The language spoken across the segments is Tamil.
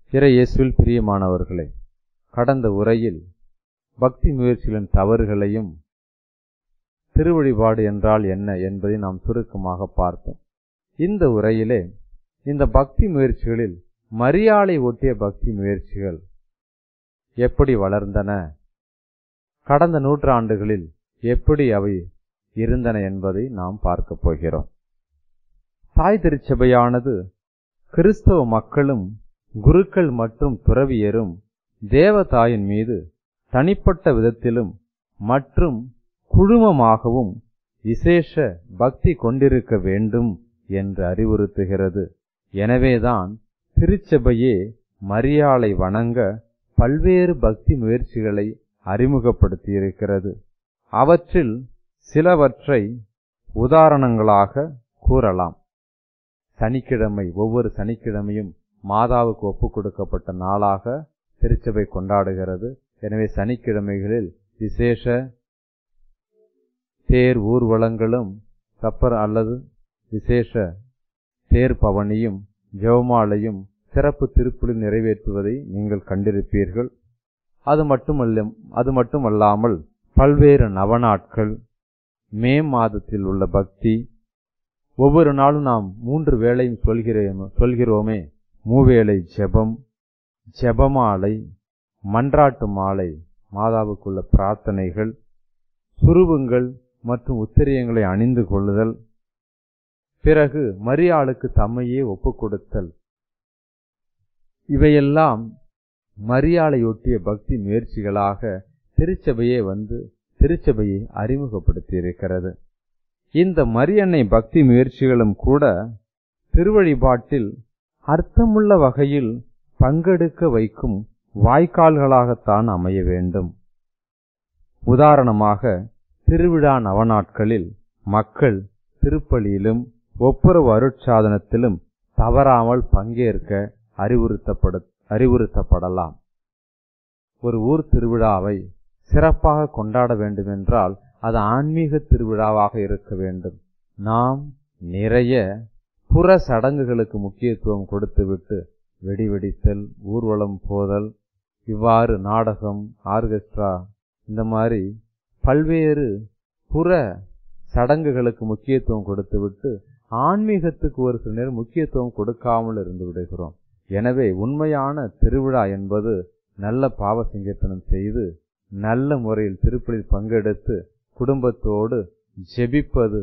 இறை இயேசுவில் பிரியமானவர்களே கடந்த உரையில் பக்தி முயற்சிகளின் தவறுகளையும் திருவழிபாடு என்றால் என்ன என்பதை நாம் சுருக்கமாக பார்த்தோம் இந்த உரையிலே இந்த பக்தி முயற்சிகளில் மரியாதை ஒட்டிய பக்தி முயற்சிகள் எப்படி வளர்ந்தன கடந்த நூற்றாண்டுகளில் எப்படி அவை இருந்தன என்பதை நாம் பார்க்கப் போகிறோம் தாய் திருச்சபையானது கிறிஸ்தவ மக்களும் குருக்கள் மற்றும் துறவியரும் தேவதாயின் மீது தனிப்பட்ட விதத்திலும் மற்றும் குழுமமாகவும் விசேஷ பக்தி கொண்டிருக்க வேண்டும் என்று அறிவுறுத்துகிறது எனவேதான் திருச்சபையே மரியாளை வணங்க பல்வேறு பக்தி முயற்சிகளை அறிமுகப்படுத்தியிருக்கிறது அவற்றில் சிலவற்றை உதாரணங்களாக கூறலாம் சனிக்கிழமை ஒவ்வொரு சனிக்கிழமையும் மாதாவுக்கு ஒப்புக் கொடுக்கப்பட்ட நாளாக திருச்சபை கொண்டாடுகிறது எனவே சனிக்கிழமைகளில் விசேஷ தேர் ஊர்வலங்களும் கப்பர் அல்லது விசேஷ தேர் பவனியும் ஜெவமாலையும் சிறப்பு திருப்பலி நிறைவேற்றுவதை நீங்கள் கண்டிருப்பீர்கள் அது மட்டுமல்ல அது மட்டுமல்லாமல் பல்வேறு நவநாட்கள் மே மாதத்தில் உள்ள பக்தி ஒவ்வொரு நாளும் நாம் மூன்று வேளையும் சொல்கிறோம் சொல்கிறோமே மூவேளை ஜெபம் ஜெபமாலை மன்றாட்டு மாலை மாதாவுக்குள்ள பிரார்த்தனைகள் சுருவுங்கள் மற்றும் உத்திரியங்களை அணிந்து கொள்ளுதல் பிறகு மரியாளுக்கு தம்மையே ஒப்புக் கொடுத்தல் இவையெல்லாம் மரியாதையொட்டிய பக்தி முயற்சிகளாக திருச்சபையே வந்து திருச்சபையை அறிமுகப்படுத்தி இருக்கிறது இந்த மரியன்னை பக்தி முயற்சிகளும் கூட திருவழிபாட்டில் அர்த்தமுள்ள வகையில் பங்கெடுக்க வைக்கும் வாய்க்கால்களாகத்தான் அமைய வேண்டும் உதாரணமாக திருவிழா நவநாட்களில் மக்கள் திருப்பலியிலும் ஒப்புரவு அருட்சாதனத்திலும் தவறாமல் பங்கேற்க அறிவுறுத்தப்பட அறிவுறுத்தப்படலாம் ஒரு ஊர் திருவிழாவை சிறப்பாக கொண்டாட வேண்டுமென்றால் அது ஆன்மீக திருவிழாவாக இருக்க வேண்டும் நாம் நிறைய புற சடங்குகளுக்கு முக்கியத்துவம் கொடுத்துவிட்டு வெடி வெடித்தல் ஊர்வலம் போதல் இவ்வாறு நாடகம் ஆர்கெஸ்ட்ரா இந்த மாதிரி பல்வேறு புற சடங்குகளுக்கு முக்கியத்துவம் கொடுத்துவிட்டு ஆன்மீகத்துக்கு ஒரு சில நேரம் முக்கியத்துவம் கொடுக்காமல் இருந்து விடுகிறோம் எனவே உண்மையான திருவிழா என்பது நல்ல பாவ சங்கீர்த்தனம் செய்து நல்ல முறையில் திருப்பலில் பங்கெடுத்து குடும்பத்தோடு ஜெபிப்பது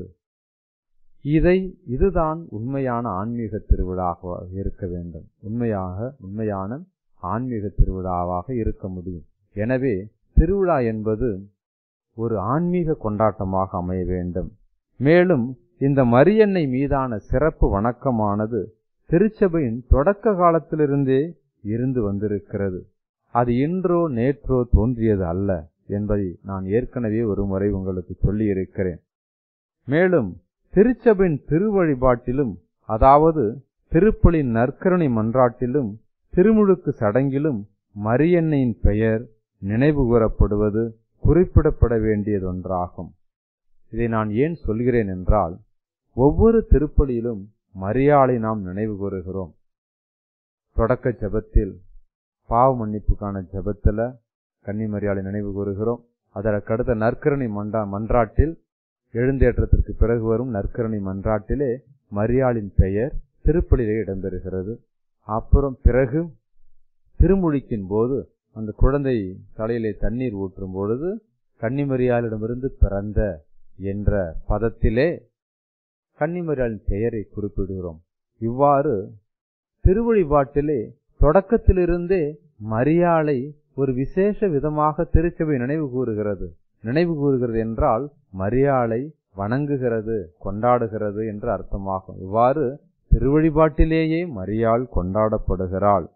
இதை இதுதான் உண்மையான ஆன்மீக திருவிழாக இருக்க வேண்டும் உண்மையாக உண்மையான ஆன்மீக திருவிழாவாக இருக்க முடியும் எனவே திருவிழா என்பது ஒரு ஆன்மீக கொண்டாட்டமாக அமைய வேண்டும் மேலும் இந்த மரியன்னை மீதான சிறப்பு வணக்கமானது திருச்சபையின் தொடக்க காலத்திலிருந்தே இருந்து வந்திருக்கிறது அது இன்றோ நேற்றோ தோன்றியது அல்ல என்பதை நான் ஏற்கனவே ஒரு முறை உங்களுக்கு சொல்லியிருக்கிறேன் மேலும் திருச்சபையின் திருவழிபாட்டிலும் அதாவது திருப்பலின் நற்கருணை மன்றாட்டிலும் திருமுழுக்கு சடங்கிலும் மரியன்னையின் பெயர் நினைவு கூறப்படுவது குறிப்பிடப்பட வேண்டியதொன்றாகும் இதை நான் ஏன் சொல்கிறேன் என்றால் ஒவ்வொரு திருப்பலியிலும் மரியாதை நாம் நினைவு கூறுகிறோம் தொடக்க ஜபத்தில் பாவ மன்னிப்புக்கான ஜபத்தில் கன்னி மரியாதை நினைவு கூறுகிறோம் அதற்கடுத்த நற்கரணி மன்றா மன்றாட்டில் எழுந்தேற்றத்திற்கு பிறகு வரும் நற்கரணி மன்றாட்டிலே மரியாளின் பெயர் திருப்பலிலே இடம்பெறுகிறது அப்புறம் பிறகு திருமுழிக்கின் போது அந்த குழந்தை தலையிலே தண்ணீர் ஊற்றும் பொழுது கன்னிமரியாளிடமிருந்து பிறந்த என்ற பதத்திலே கன்னிமரியாளின் பெயரை குறிப்பிடுகிறோம் இவ்வாறு திருவழிபாட்டிலே தொடக்கத்திலிருந்தே மரியாளை ஒரு விசேஷ விதமாக திருச்சபை நினைவு கூறுகிறது நினைவு கூறுகிறது என்றால் மரியாளை வணங்குகிறது கொண்டாடுகிறது என்று அர்த்தமாகும் இவ்வாறு திருவழிபாட்டிலேயே மரியாள் கொண்டாடப்படுகிறாள்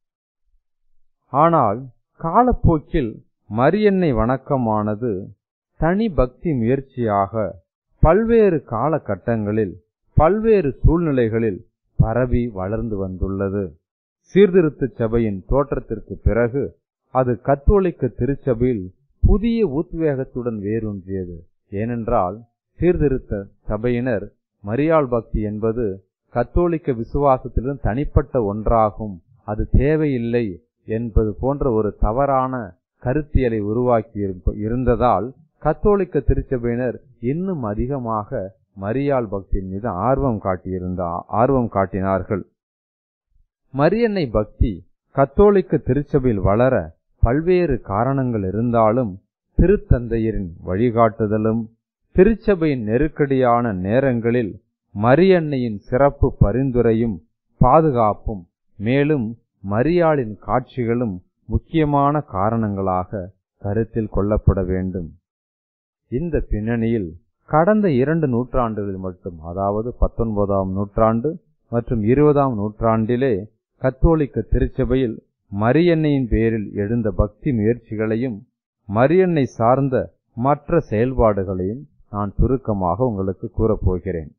ஆனால் காலப்போக்கில் மரியன்னை வணக்கமானது தனி பக்தி முயற்சியாக பல்வேறு காலகட்டங்களில் பல்வேறு சூழ்நிலைகளில் பரவி வளர்ந்து வந்துள்ளது சீர்திருத்த சபையின் தோற்றத்திற்கு பிறகு அது கத்தோலிக்க திருச்சபையில் புதிய உத்வேகத்துடன் வேரூன்றியது ஏனென்றால் சீர்திருத்த சபையினர் மரியாள் பக்தி என்பது கத்தோலிக்க விசுவாசத்திலிருந்து தனிப்பட்ட ஒன்றாகும் அது தேவையில்லை என்பது போன்ற ஒரு தவறான கருத்தியலை உருவாக்கி இருந்ததால் கத்தோலிக்க திருச்சபையினர் இன்னும் அதிகமாக மரியாள் பக்தியின் மீது ஆர்வம் காட்டியிருந்த ஆர்வம் காட்டினார்கள் மரியன்னை பக்தி கத்தோலிக்க திருச்சபையில் வளர பல்வேறு காரணங்கள் இருந்தாலும் திருத்தந்தையரின் வழிகாட்டுதலும் திருச்சபையின் நெருக்கடியான நேரங்களில் மரியன்னையின் சிறப்பு பரிந்துரையும் பாதுகாப்பும் மேலும் மரியாளின் காட்சிகளும் முக்கியமான காரணங்களாக கருத்தில் கொள்ளப்பட வேண்டும் இந்த பின்னணியில் கடந்த இரண்டு நூற்றாண்டுகளில் மட்டும் அதாவது பத்தொன்பதாம் நூற்றாண்டு மற்றும் இருபதாம் நூற்றாண்டிலே கத்தோலிக்க திருச்சபையில் மரியன்னையின் பேரில் எழுந்த பக்தி முயற்சிகளையும் மரியன்னை சார்ந்த மற்ற செயல்பாடுகளையும் நான் சுருக்கமாக உங்களுக்கு கூறப்போகிறேன்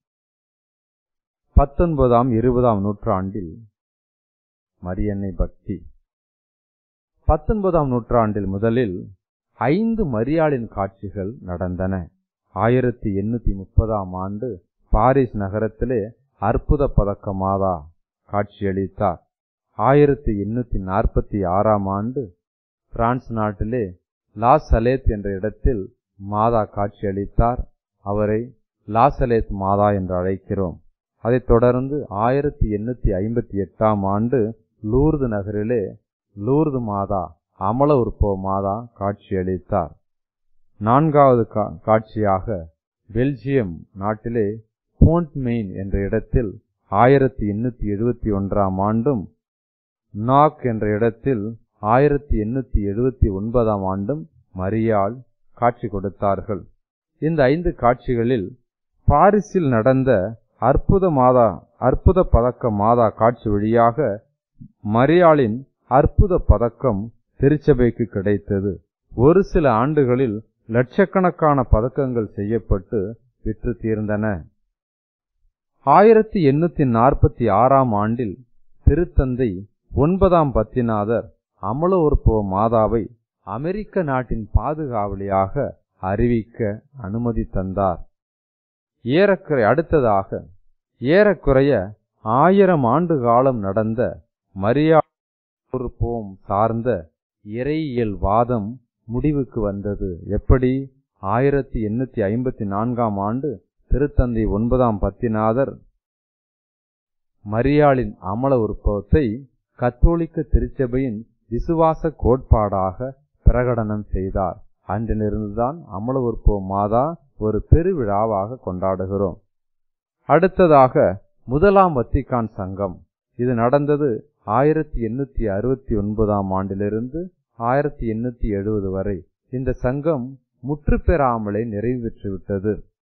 பத்தொன்பதாம் இருபதாம் நூற்றாண்டில் மரியன்னை பக்தி பத்தொன்பதாம் நூற்றாண்டில் முதலில் ஐந்து மரியாளின் காட்சிகள் நடந்தன ஆயிரத்தி எண்ணூத்தி முப்பதாம் ஆண்டு பாரிஸ் நகரத்திலே அற்புத பதக்க மாதா காட்சியளித்தார் ஆயிரத்தி எண்ணூத்தி நாற்பத்தி ஆறாம் ஆண்டு பிரான்ஸ் நாட்டிலே லாசலேத் என்ற இடத்தில் மாதா காட்சியளித்தார் அவரை லாசலேத் மாதா என்று அழைக்கிறோம் அதைத் தொடர்ந்து ஆயிரத்தி எண்ணூத்தி ஐம்பத்தி எட்டாம் ஆண்டு லூர்து நகரிலே லூர்து மாதா அமல உற்பவ மாதா காட்சியளித்தார் நான்காவது காட்சியாக பெல்ஜியம் நாட்டிலே போண்ட் மெயின் என்ற இடத்தில் ஆயிரத்தி எண்ணூத்தி எழுபத்தி ஒன்றாம் ஆண்டும் நாக் என்ற இடத்தில் ஆயிரத்தி எண்ணூத்தி எழுபத்தி ஒன்பதாம் ஆண்டும் மரியாள் காட்சி கொடுத்தார்கள் இந்த ஐந்து காட்சிகளில் பாரிஸில் நடந்த அற்புத மாதா அற்புத பதக்க மாதா காட்சி வழியாக மரியாளின் அற்புத பதக்கம் திருச்சபைக்கு கிடைத்தது ஒரு சில ஆண்டுகளில் லட்சக்கணக்கான பதக்கங்கள் செய்யப்பட்டு விற்று தீர்ந்தன ஆயிரத்தி எண்ணூத்தி நாற்பத்தி ஆறாம் ஆண்டில் திருத்தந்தை ஒன்பதாம் பத்திநாதர் அமல உற்பவ மாதாவை அமெரிக்க நாட்டின் பாதுகாவலியாக அறிவிக்க அனுமதி தந்தார் ஏறக்குறை அடுத்ததாக ஏறக்குறைய ஆயிரம் ஆண்டு காலம் நடந்த மரியா உற்பவம் சார்ந்த இறையியல் வாதம் முடிவுக்கு வந்தது எப்படி ஆயிரத்தி எண்ணூத்தி ஐம்பத்தி நான்காம் ஆண்டு திருத்தந்தை ஒன்பதாம் பத்திநாதர் மரியாளின் அமல உற்பவத்தை கத்தோலிக்க திருச்சபையின் விசுவாச கோட்பாடாக பிரகடனம் செய்தார் அன்றிலிருந்துதான் அமல உற்பவ மாதா ஒரு பெருவிழாவாக கொண்டாடுகிறோம் அடுத்ததாக முதலாம் வத்திக்கான் சங்கம் இது நடந்தது ஆயிரத்தி எண்ணூத்தி அறுபத்தி ஒன்பதாம் ஆண்டிலிருந்து ஆயிரத்தி எண்ணூத்தி எழுபது வரை இந்த சங்கம் முற்று பெறாமலே நிறைவு பெற்றுவிட்டது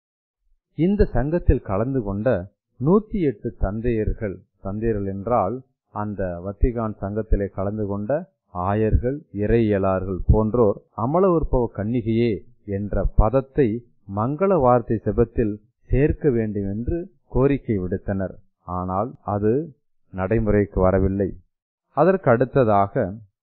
இந்த சங்கத்தில் கலந்து கொண்ட நூத்தி எட்டு தந்தையர்கள் தந்தையர்கள் என்றால் அந்த வத்திகான் சங்கத்திலே கலந்து கொண்ட ஆயர்கள் இறையியலார்கள் போன்றோர் அமல உற்பவ கன்னிகையே என்ற பதத்தை மங்கள வார்த்தை செபத்தில் சேர்க்க வேண்டும் என்று கோரிக்கை விடுத்தனர் ஆனால் அது நடைமுறைக்கு வரவில்லை அதற்கு அடுத்ததாக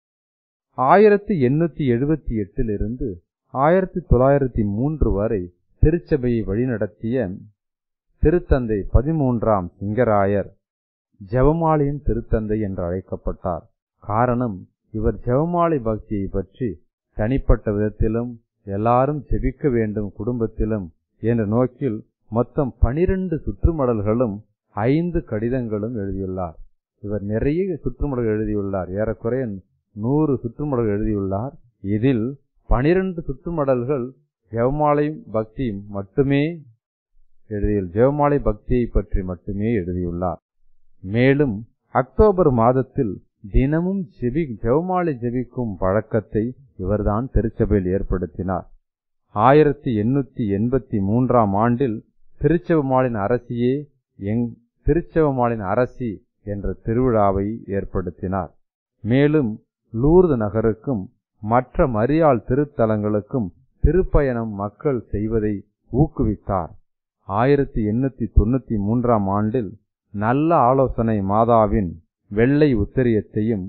ஆயிரத்தி எண்ணூத்தி எழுபத்தி எட்டிலிருந்து ஆயிரத்தி தொள்ளாயிரத்தி மூன்று வரை திருச்சபையை வழிநடத்திய திருத்தந்தை பதிமூன்றாம் சிங்கராயர் ஜெபமாலியின் திருத்தந்தை என்று அழைக்கப்பட்டார் காரணம் இவர் ஜெபமாலை பக்தியை பற்றி தனிப்பட்ட விதத்திலும் எல்லாரும் ஜெபிக்க வேண்டும் குடும்பத்திலும் என்ற நோக்கில் மொத்தம் பனிரெண்டு சுற்றுமடல்களும் ஐந்து கடிதங்களும் எழுதியுள்ளார் இவர் நிறைய சுற்றுமடல் எழுதியுள்ளார் ஏறக்குறைய நூறு சுற்றுமடல் எழுதியுள்ளார் இதில் பனிரெண்டு சுற்றுமடல்கள் ஜெவமாலை பக்தியும் மட்டுமே எழுதியுள் ஜெவமாலை பக்தியை பற்றி மட்டுமே எழுதியுள்ளார் மேலும் அக்டோபர் மாதத்தில் தினமும் ஜெபி ஜெவமாலை ஜெபிக்கும் பழக்கத்தை இவர்தான் திருச்சபையில் ஏற்படுத்தினார் ஆயிரத்தி எண்ணூத்தி எண்பத்தி மூன்றாம் ஆண்டில் திருச்செவமாலின் அரசியே எங் திருச்செவமாலின் அரசி என்ற திருவிழாவை ஏற்படுத்தினார் மேலும் லூர்து நகருக்கும் மற்ற மரியாள் திருத்தலங்களுக்கும் திருப்பயணம் மக்கள் செய்வதை ஊக்குவித்தார் ஆயிரத்தி எண்ணூத்தி தொண்ணூத்தி மூன்றாம் ஆண்டில் நல்ல ஆலோசனை மாதாவின் வெள்ளை உத்தரியத்தையும்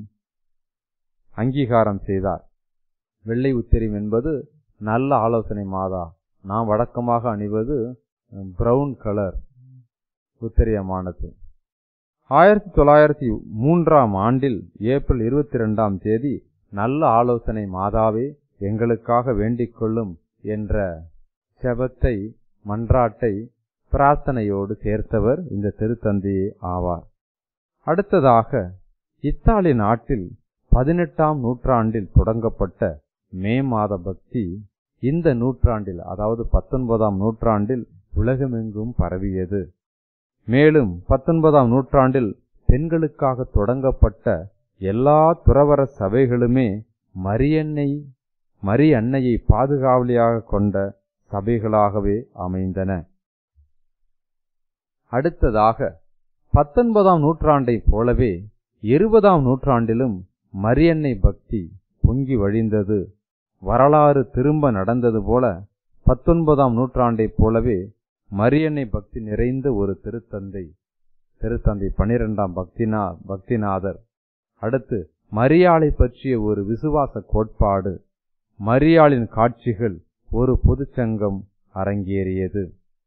அங்கீகாரம் செய்தார் வெள்ளை உத்தரியம் என்பது நல்ல ஆலோசனை மாதா நாம் வழக்கமாக அணிவது பிரவுன் கலர் உத்தரியமானது ஆயிரத்தி தொள்ளாயிரத்தி மூன்றாம் ஆண்டில் ஏப்ரல் இருபத்தி ரெண்டாம் தேதி நல்ல ஆலோசனை மாதாவே எங்களுக்காக வேண்டிக் கொள்ளும் என்ற செபத்தை மன்றாட்டை பிரார்த்தனையோடு சேர்த்தவர் இந்த திருத்தந்தையே ஆவார் அடுத்ததாக இத்தாலி நாட்டில் பதினெட்டாம் நூற்றாண்டில் தொடங்கப்பட்ட மே மாத பக்தி இந்த நூற்றாண்டில் அதாவது பத்தொன்பதாம் நூற்றாண்டில் உலகமெங்கும் பரவியது மேலும் பத்தொன்பதாம் நூற்றாண்டில் பெண்களுக்காக தொடங்கப்பட்ட எல்லா துறவர சபைகளுமே மரியன்னை மரி அன்னையை பாதுகாவலியாக கொண்ட சபைகளாகவே அமைந்தன அடுத்ததாக பத்தொன்பதாம் நூற்றாண்டைப் போலவே இருபதாம் நூற்றாண்டிலும் மரியன்னை பக்தி பொங்கி வழிந்தது வரலாறு திரும்ப நடந்தது போல பத்தொன்பதாம் நூற்றாண்டைப் போலவே மரியன்னை பக்தி நிறைந்த ஒரு திருத்தந்தை திருத்தந்தை பனிரெண்டாம் பக்திநா பக்திநாதர் அடுத்து மரியாளை பற்றிய ஒரு விசுவாச கோட்பாடு மரியாளின் காட்சிகள் ஒரு பொதுச்சங்கம் அரங்கேறியது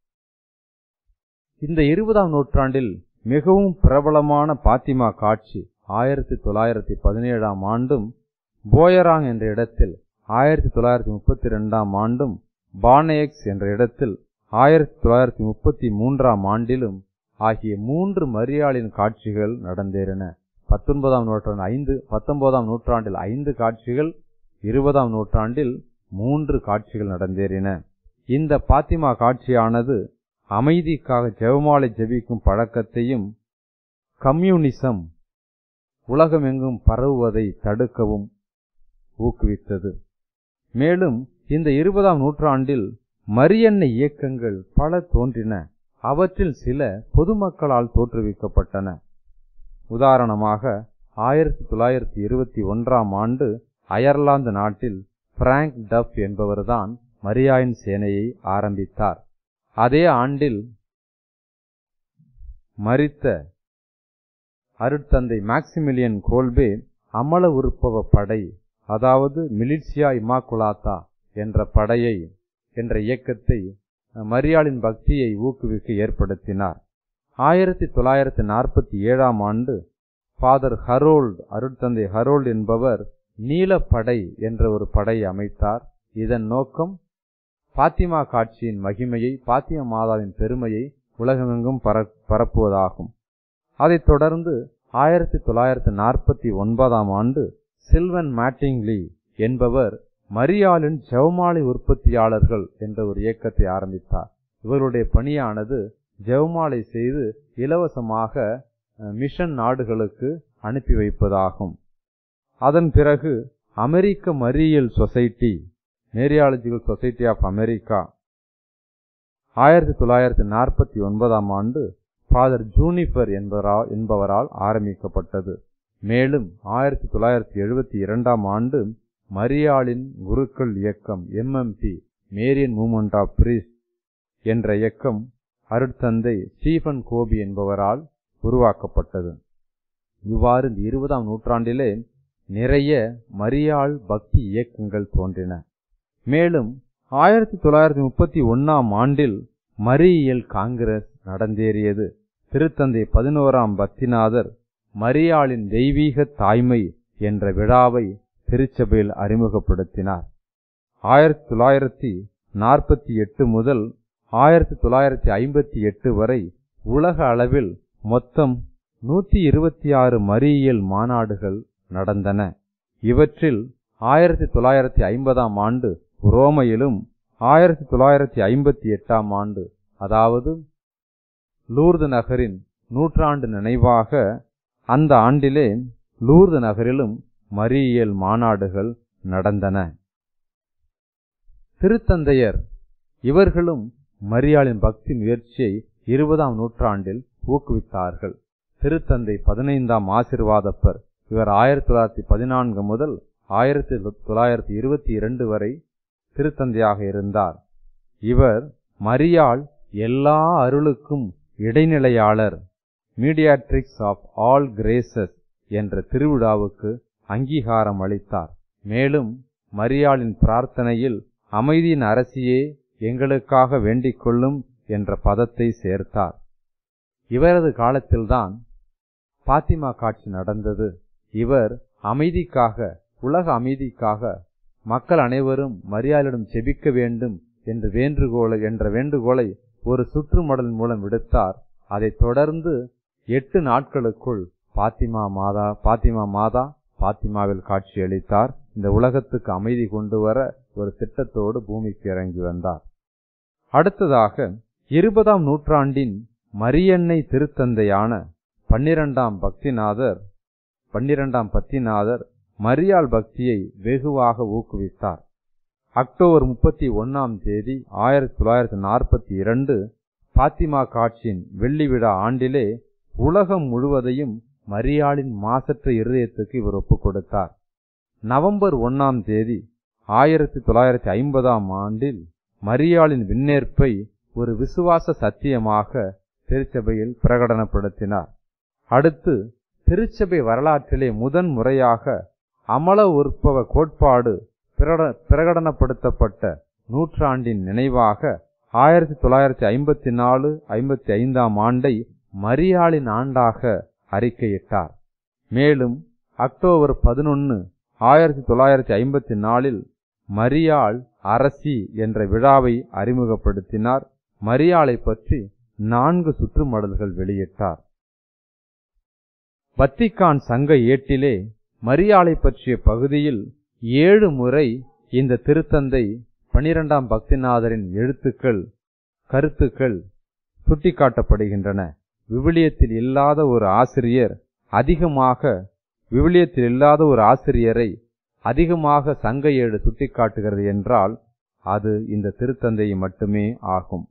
இந்த இருபதாம் நூற்றாண்டில் மிகவும் பிரபலமான பாத்திமா காட்சி ஆயிரத்தி தொள்ளாயிரத்தி பதினேழாம் ஆண்டும் போயராங் என்ற இடத்தில் ஆயிரத்தி தொள்ளாயிரத்தி முப்பத்தி ரெண்டாம் ஆண்டும் பானேக்ஸ் என்ற இடத்தில் ஆயிரத்தி தொள்ளாயிரத்தி முப்பத்தி மூன்றாம் ஆண்டிலும் ஆகிய மூன்று மரியாளின் காட்சிகள் நடந்தேறின பத்தொன்பதாம் நூற்றாண்டு ஐந்து பத்தொன்பதாம் நூற்றாண்டில் ஐந்து காட்சிகள் இருபதாம் நூற்றாண்டில் மூன்று காட்சிகள் நடந்தேறின இந்த பாத்திமா காட்சியானது அமைதிக்காக ஜெபமாலை ஜெபிக்கும் பழக்கத்தையும் கம்யூனிசம் உலகமெங்கும் பரவுவதை தடுக்கவும் ஊக்குவித்தது மேலும் இந்த இருபதாம் நூற்றாண்டில் மரியன்னை இயக்கங்கள் பல தோன்றின அவற்றில் சில பொதுமக்களால் தோற்றுவிக்கப்பட்டன உதாரணமாக ஆயிரத்தி தொள்ளாயிரத்தி இருபத்தி ஒன்றாம் ஆண்டு அயர்லாந்து நாட்டில் பிராங்க் டஃப் என்பவர்தான் மரியாயின் சேனையை ஆரம்பித்தார் அதே ஆண்டில் மரித்த அருட்தந்தை மேக்சிமிலியன் கோல்பே அமல உருப்பவ படை அதாவது மிலிட்சியா இமாக்குலாத்தா என்ற படையை என்ற இயக்கத்தை மரியாளின் பக்தியை ஊக்குவிக்க ஏற்படுத்தினார் ஆயிரத்தி தொள்ளாயிரத்தி நாற்பத்தி ஏழாம் ஆண்டு ஃபாதர் ஹரோல்ட் அருட்தந்தை ஹரோல்ட் என்பவர் நீலப்படை என்ற ஒரு படையை அமைத்தார் இதன் நோக்கம் பாத்திமா காட்சியின் மகிமையை பாத்திமா மாதாவின் பெருமையை உலகமெங்கும் பர பரப்புவதாகும் அதைத் தொடர்ந்து ஆயிரத்தி தொள்ளாயிரத்தி நாற்பத்தி ஒன்பதாம் ஆண்டு சில்வன் மேட்டிங்லி என்பவர் மரியாளின் ஜெவமாலை உற்பத்தியாளர்கள் என்ற ஒரு இயக்கத்தை ஆரம்பித்தார் இவருடைய பணியானது ஜெவமாலை செய்து இலவசமாக மிஷன் நாடுகளுக்கு அனுப்பி வைப்பதாகும் அதன் பிறகு அமெரிக்க மரியல் society Mariological society of America ஆயிரத்தி தொள்ளாயிரத்தி நாற்பத்தி ஒன்பதாம் ஆண்டு ஃபாதர் ஜூனிஃபர் என்பவரால் என்பவரால் ஆரம்பிக்கப்பட்டது மேலும் ஆயிரத்தி தொள்ளாயிரத்தி எழுபத்தி இரண்டாம் ஆண்டு மரியாளின் குருக்கள் இயக்கம் MMP Marian movement of priests என்ற இயக்கம் அருட்தந்தை ஸ்டீஃபன் கோபி என்பவரால் உருவாக்கப்பட்டது இவ்வாறு இந்த இருபதாம் நூற்றாண்டிலே நிறைய மரியாள் பக்தி இயக்கங்கள் தோன்றின மேலும் ஆயிரத்தி தொள்ளாயிரத்தி முப்பத்தி ஒன்னாம் ஆண்டில் மரியல் காங்கிரஸ் நடந்தேறியது திருத்தந்தை பதினோராம் பக்திநாதர் மரியாளின் தெய்வீக தாய்மை என்ற விழாவை திருச்சபையில் அறிமுகப்படுத்தினார் ஆயிரத்தி தொள்ளாயிரத்தி நாற்பத்தி எட்டு முதல் ஆயிரத்தி தொள்ளாயிரத்தி ஐம்பத்தி எட்டு வரை உலக அளவில் மொத்தம் நூற்றி இருபத்தி ஆறு மரியல் மாநாடுகள் நடந்தன இவற்றில் ஆயிரத்தி தொள்ளாயிரத்தி ஐம்பதாம் ஆண்டு ரோமையிலும் ஆயிரத்தி தொள்ளாயிரத்தி ஐம்பத்தி எட்டாம் ஆண்டு அதாவது லூர்து நகரின் நூற்றாண்டு நினைவாக அந்த ஆண்டிலே லூர்து நகரிலும் மரியல் மாநாடுகள் நடந்தன திருத்தந்தையர் இவர்களும் மரியாளின் பக்தி முயற்சியை இருபதாம் நூற்றாண்டில் ஊக்குவித்தார்கள் திருத்தந்தை பதினைந்தாம் ஆசிர்வாதப்பர் இவர் ஆயிரத்தி தொள்ளாயிரத்தி பதினான்கு முதல் ஆயிரத்தி தொள்ளாயிரத்தி இருபத்தி இரண்டு வரை திருத்தந்தையாக இருந்தார் இவர் மரியாள் எல்லா அருளுக்கும் இடைநிலையாளர் மீடியாட்ரிக்ஸ் ஆஃப் ஆல் கிரேசஸ் என்ற திருவிழாவுக்கு அங்கீகாரம் அளித்தார் மேலும் மரியாளின் பிரார்த்தனையில் அமைதியின் அரசியே எங்களுக்காக வேண்டிக் கொள்ளும் என்ற பதத்தை சேர்த்தார் இவரது காலத்தில்தான் பாத்திமா காட்சி நடந்தது இவர் அமைதிக்காக உலக அமைதிக்காக மக்கள் அனைவரும் மரியாதையிடம் செபிக்க வேண்டும் என்று வேண்டுகோளை என்ற வேண்டுகோளை ஒரு சுற்றுமடல் மூலம் விடுத்தார் அதைத் தொடர்ந்து எட்டு நாட்களுக்குள் பாத்திமா மாதா பாத்திமா மாதா பாத்திமாவில் காட்சியளித்தார் இந்த உலகத்துக்கு அமைதி கொண்டு வர ஒரு திட்டத்தோடு பூமிக்கு இறங்கி வந்தார் அடுத்ததாக இருபதாம் நூற்றாண்டின் மரியன்னை திருத்தந்தையான பன்னிரண்டாம் பக்திநாதர் பன்னிரண்டாம் பத்திநாதர் மரியாள் பக்தியை வெகுவாக ஊக்குவித்தார் அக்டோபர் முப்பத்தி ஒன்னாம் தேதி ஆயிரத்தி தொள்ளாயிரத்தி நாற்பத்தி இரண்டு பாத்திமா காட்சியின் வெள்ளி விழா ஆண்டிலே உலகம் முழுவதையும் மரியாளின் மாசற்ற இருதயத்துக்கு இவர் ஒப்புக் கொடுத்தார் நவம்பர் ஒன்னாம் தேதி ஆயிரத்தி தொள்ளாயிரத்தி ஐம்பதாம் ஆண்டில் மரியாளின் விண்ணேற்பை ஒரு விசுவாச சத்தியமாக திருச்சபையில் பிரகடனப்படுத்தினார் அடுத்து திருச்சபை வரலாற்றிலே முதன் முறையாக அமல உற்பவ கோட்பாடு பிரகட- பிரகடனப்படுத்தப்பட்ட நூற்றாண்டின் நினைவாக ஆயிரத்தி தொள்ளாயிரத்தி ஐம்பத்தி நாலு ஐம்பத்தி ஐந்தாம் ஆண்டை மரியாளின் ஆண்டாக அறிக்கையிட்டார் மேலும் அக்டோபர் பதினொன்று ஆயிரத்தி தொள்ளாயிரத்தி ஐம்பத்தி நாலில் மரியாள் அரசி என்ற விழாவை அறிமுகப்படுத்தினார் மரியாளை பற்றி நான்கு சுற்றுமடல்கள் வெளியிட்டார் வத்திக்கான் சங்க ஏட்டிலே மரியாளை பற்றிய பகுதியில் ஏழு முறை இந்த திருத்தந்தை பனிரெண்டாம் பக்திநாதரின் எழுத்துக்கள் கருத்துக்கள் சுட்டிக்காட்டப்படுகின்றன விவிலியத்தில் இல்லாத ஒரு ஆசிரியர் அதிகமாக விவிலியத்தில் இல்லாத ஒரு ஆசிரியரை அதிகமாக சங்க ஏடு சுட்டிக்காட்டுகிறது என்றால் அது இந்த திருத்தந்தை மட்டுமே ஆகும்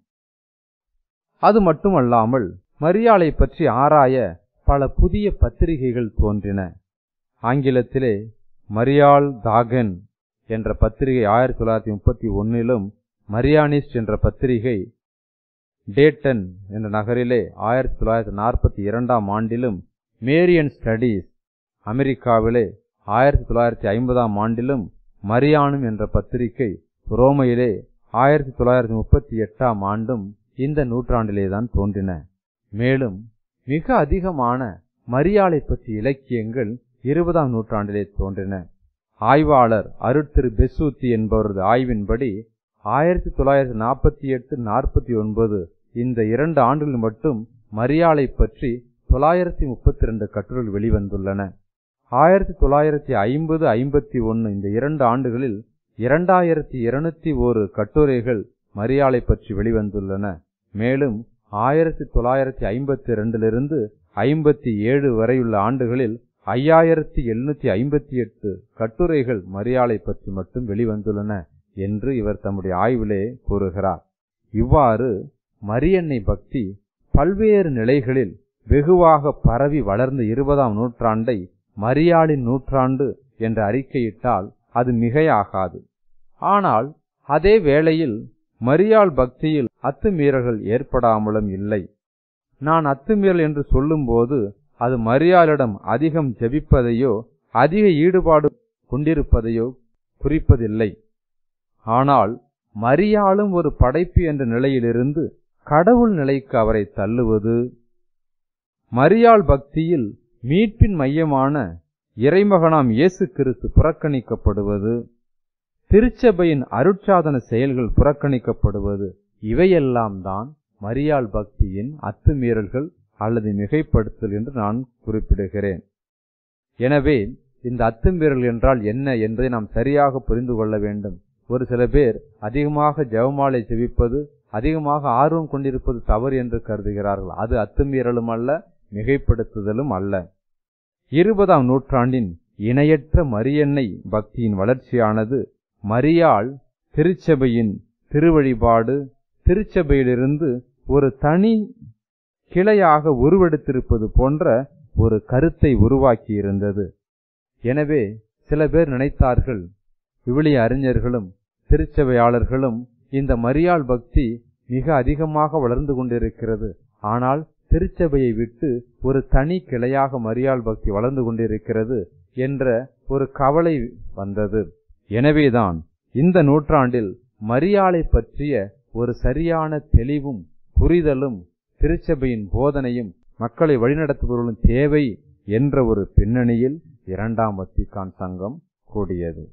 அது மட்டுமல்லாமல் மரியாளை பற்றி ஆராய பல புதிய பத்திரிகைகள் தோன்றின ஆங்கிலத்திலே மரியாள் தாகன் என்ற பத்திரிகை ஆயிரத்தி தொள்ளாயிரத்தி முப்பத்தி ஒன்னிலும் மரியானிஸ்ட் என்ற பத்திரிகை டேட்டன் என்ற நகரிலே ஆயிரத்தி தொள்ளாயிரத்தி நாற்பத்தி இரண்டாம் ஆண்டிலும் மேரியன் ஸ்டடீஸ் அமெரிக்காவிலே ஆயிரத்தி தொள்ளாயிரத்தி ஐம்பதாம் ஆண்டிலும் மரியானும் என்ற பத்திரிகை ரோமையிலே ஆயிரத்தி தொள்ளாயிரத்தி முப்பத்தி எட்டாம் ஆண்டும் இந்த நூற்றாண்டிலேதான் தோன்றின மேலும் மிக அதிகமான மரியாளை பற்றிய இலக்கியங்கள் இருபதாம் நூற்றாண்டிலே தோன்றின ஆய்வாளர் அருட்திரு பெசூத்தி என்பவரது ஆய்வின்படி ஆயிரத்தி தொள்ளாயிரத்தி நாற்பத்தி எட்டு நாற்பத்தி ஒன்பது இந்த இரண்டு ஆண்டுகள் மட்டும் மரியாளை பற்றி தொள்ளாயிரத்தி முப்பத்தி ரெண்டு கட்டுரைகள் வெளிவந்துள்ளன ஆயிரத்தி தொள்ளாயிரத்தி ஐம்பது ஐம்பத்தி ஒன்று இந்த இரண்டு ஆண்டுகளில் இரண்டாயிரத்தி இருநூத்தி ஒரு கட்டுரைகள் மரியாளை பற்றி வெளிவந்துள்ளன மேலும் ஆயிரத்தி தொள்ளாயிரத்தி ஐம்பத்தி ரெண்டிலிருந்து ஐம்பத்தி ஏழு வரையுள்ள ஆண்டுகளில் ஐயாயிரத்தி எழுநூத்தி ஐம்பத்தி எட்டு கட்டுரைகள் மரியாளை பற்றி மட்டும் வெளிவந்துள்ளன என்று இவர் தம்முடைய ஆய்விலே கூறுகிறார் இவ்வாறு மரியன்னை பக்தி பல்வேறு நிலைகளில் வெகுவாக பரவி வளர்ந்த இருபதாம் நூற்றாண்டை மரியாளின் நூற்றாண்டு என்று அறிக்கையிட்டால் அது மிகையாகாது ஆனால் அதே வேளையில் மரியாள் பக்தியில் அத்துமீறல்கள் ஏற்படாமலும் இல்லை நான் அத்துமீறல் என்று சொல்லும்போது அது மரியாளிடம் அதிகம் ஜெபிப்பதையோ அதிக ஈடுபாடு கொண்டிருப்பதையோ குறிப்பதில்லை ஆனால் மரியாளும் ஒரு படைப்பு என்ற நிலையிலிருந்து கடவுள் நிலைக்கு அவரை தள்ளுவது மரியாள் பக்தியில் மீட்பின் மையமான இறைமகனாம் இயேசு கிறிஸ்து புறக்கணிக்கப்படுவது திருச்சபையின் அருட்சாதன செயல்கள் புறக்கணிக்கப்படுவது இவையெல்லாம் தான் மரியாள் பக்தியின் அத்துமீறல்கள் அல்லது மிகைப்படுத்தல் என்று நான் குறிப்பிடுகிறேன் எனவே இந்த அத்துமீறல் என்றால் என்ன என்பதை நாம் சரியாக புரிந்து கொள்ள வேண்டும் ஒரு சில பேர் அதிகமாக ஜெபமாலை ஜெபிப்பது அதிகமாக ஆர்வம் கொண்டிருப்பது தவறு என்று கருதுகிறார்கள் அது அத்துமீறலும் அல்ல மிகைப்படுத்துதலும் அல்ல இருபதாம் நூற்றாண்டின் இணையற்ற மரியன்னை பக்தியின் வளர்ச்சியானது மரியாள் திருச்சபையின் திருவழிபாடு திருச்சபையிலிருந்து ஒரு தனி கிளையாக உருவெடுத்திருப்பது போன்ற ஒரு கருத்தை உருவாக்கி இருந்தது எனவே சில பேர் நினைத்தார்கள் விவிலிய அறிஞர்களும் திருச்சபையாளர்களும் இந்த மரியாள் பக்தி மிக அதிகமாக வளர்ந்து கொண்டிருக்கிறது ஆனால் திருச்சபையை விட்டு ஒரு தனி கிளையாக மரியாள் பக்தி வளர்ந்து கொண்டிருக்கிறது என்ற ஒரு கவலை வந்தது எனவேதான் இந்த நூற்றாண்டில் மரியாளை பற்றிய ஒரு சரியான தெளிவும் புரிதலும் திருச்சபையின் போதனையும் மக்களை வழிநடத்துபவர்களும் தேவை என்ற ஒரு பின்னணியில் இரண்டாம் வத்திக்கான் சங்கம் கூடியது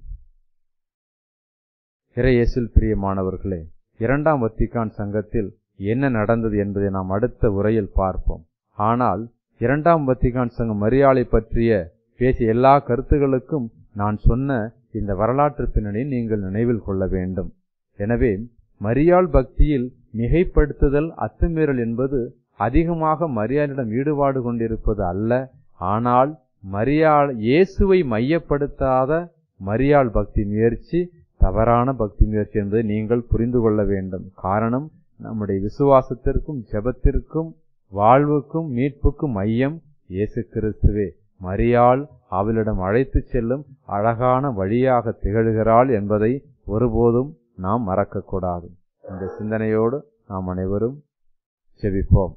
இறையேசில் பிரியமானவர்களே இரண்டாம் வத்திக்கான் சங்கத்தில் என்ன நடந்தது என்பதை நாம் அடுத்த உரையில் பார்ப்போம் ஆனால் இரண்டாம் வத்திகான் சங்கம் மரியாதை பற்றிய பேசிய எல்லா கருத்துகளுக்கும் நான் சொன்ன இந்த வரலாற்று பின்னணியை நீங்கள் நினைவில் கொள்ள வேண்டும் எனவே மரியாள் பக்தியில் மிகைப்படுத்துதல் அத்துமீறல் என்பது அதிகமாக மரியாளிடம் ஈடுபாடு கொண்டிருப்பது அல்ல ஆனால் மரியாள் இயேசுவை மையப்படுத்தாத மரியாள் பக்தி முயற்சி தவறான பக்தி முயற்சி என்பதை நீங்கள் புரிந்து கொள்ள வேண்டும் காரணம் நம்முடைய விசுவாசத்திற்கும் ஜெபத்திற்கும் வாழ்வுக்கும் மீட்புக்கும் மையம் இயேசு கிறிஸ்துவே மரியாள் அவளிடம் அழைத்துச் செல்லும் அழகான வழியாக திகழ்கிறாள் என்பதை ஒருபோதும் நாம் மறக்கக்கூடாது இந்த சிந்தனையோடு நாம் அனைவரும் செவிப்போம்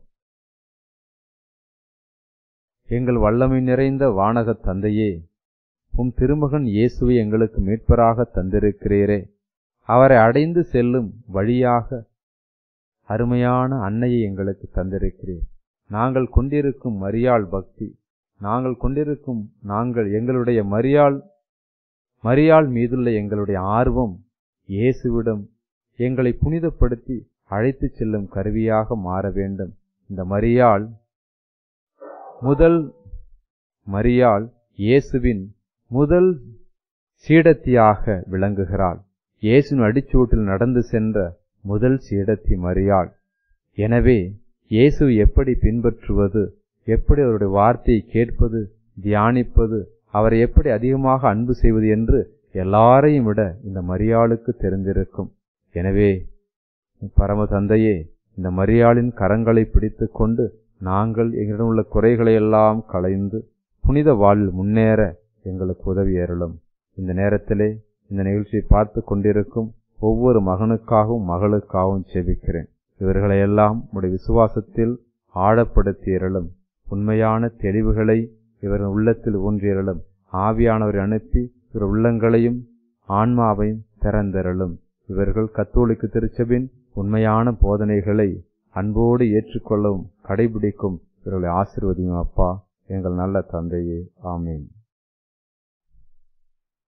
எங்கள் வல்லமை நிறைந்த வானகத் தந்தையே உம் திருமகன் இயேசுவை எங்களுக்கு மீட்பராக தந்திருக்கிறீரே அவரை அடைந்து செல்லும் வழியாக அருமையான அன்னையை எங்களுக்கு தந்திருக்கிறீர் நாங்கள் கொண்டிருக்கும் மரியாள் பக்தி நாங்கள் கொண்டிருக்கும் நாங்கள் எங்களுடைய மரியாள் மரியாள் மீதுள்ள எங்களுடைய ஆர்வம் இயேசுவிடம் எங்களை புனிதப்படுத்தி அழைத்துச் செல்லும் கருவியாக மாற வேண்டும் இந்த மரியாள் முதல் மரியாள் இயேசுவின் முதல் சீடத்தியாக விளங்குகிறாள் இயேசுவின் அடிச்சூட்டில் நடந்து சென்ற முதல் சீடத்தி மரியாள் எனவே இயேசு எப்படி பின்பற்றுவது எப்படி அவருடைய வார்த்தையை கேட்பது தியானிப்பது அவரை எப்படி அதிகமாக அன்பு செய்வது என்று எல்லாரையும் விட இந்த மரியாளுக்கு தெரிந்திருக்கும் எனவே பரம தந்தையே இந்த மரியாளின் கரங்களை பிடித்து கொண்டு நாங்கள் எங்களிடம் உள்ள குறைகளை எல்லாம் களைந்து புனித வாழ்வில் முன்னேற எங்களுக்கு உதவி அருளும் இந்த நேரத்திலே இந்த நிகழ்ச்சியை பார்த்து கொண்டிருக்கும் ஒவ்வொரு மகனுக்காகவும் மகளுக்காகவும் செபிக்கிறேன் இவர்களையெல்லாம் உடைய விசுவாசத்தில் ஆழப்படுத்தி அருளும் உண்மையான தெளிவுகளை இவர்கள் உள்ளத்தில் ஊன்றியருளும் ஆவியானவரை அனுப்பி இவர் உள்ளங்களையும் ஆன்மாவையும் திறந்தருளும் இவர்கள் கத்தோலிக்க திருச்சபின் உண்மையான போதனைகளை அன்போடு ஏற்றுக்கொள்ளவும் கடைபிடிக்கும் இவர்களை ஆசிர்வதியும் அப்பா எங்கள் நல்ல தந்தையே ஆமீன்